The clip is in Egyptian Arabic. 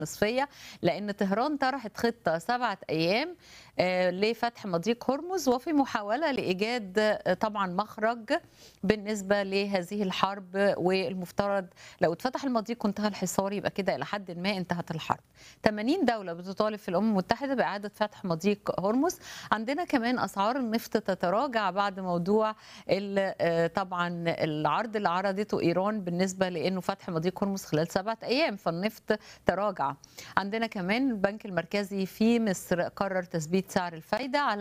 نصفية لأن طهران طرحت خطة سبعة أيام آه، لفتح مضيق هرمز وفي محاولة لإيجاد آه، طبعا مخرج بالنسبة لهذه الحرب والمفترض لو اتفتح المضيق وانتهى الحصار يبقى كده إلى حد ما انتهت الحرب 80 دولة بتطالب في الأمم المتحدة بإعادة فتح مضيق هرمز عندنا كمان أسعار النفط تتراجع بعد موضوع ال- آه، طبعا العرض اللي عرضته إيران بالنسبة لأنه فتح مضيق هرمز خلال سبعة أيام فالنفط تراجع عندنا كمان البنك المركزي في مصر قرر تثبيت سعر الفايدة على